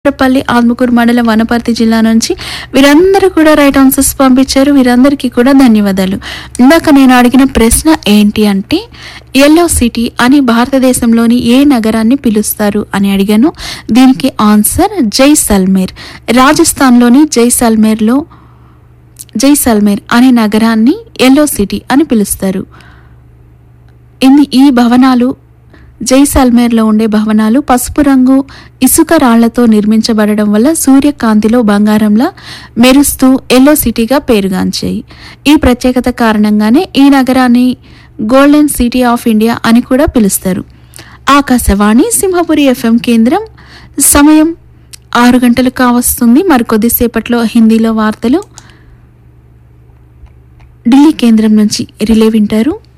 పల్లి ఆత్మకూరు మండలం వనపర్తి జిల్లా నుంచి వీరందరూ కూడా రైట్ ఆన్సర్స్ పంపించారు వీరందరికీ కూడా ధన్యవాదాలు ఇందాక నేను అడిగిన ప్రశ్న ఏంటి అంటే ఎల్లో సిటీ అని భారతదేశంలోని ఏ నగరాన్ని పిలుస్తారు అని అడిగాను దీనికి ఆన్సర్ జైసల్మేర్ రాజస్థాన్లోని జైసల్మేర్లో జైసల్మేర్ అనే నగరాన్ని ఎల్లో సిటీ అని పిలుస్తారు ఇన్ని ఈ భవనాలు జైసల్మేర్లో ఉండే భవనాలు పసుపు రంగు ఇసుక రాళ్లతో నిర్మించబడడం వల్ల సూర్యకాంతిలో బంగారంలా మెరుస్తూ ఎల్లో సిటీగా పేరుగాంచాయి ఈ ప్రత్యేకత కారణంగానే ఈ నగరాన్ని గోల్డెన్ సిటీ ఆఫ్ ఇండియా అని కూడా పిలుస్తారు ఆకాశవాణి సింహపురి ఎఫ్ఎం కేంద్రం సమయం ఆరు గంటలు కావస్తుంది మరికొద్దిసేపట్లో హిందీలో వార్తలు ఢిల్లీ కేంద్రం నుంచి రిలే వింటారు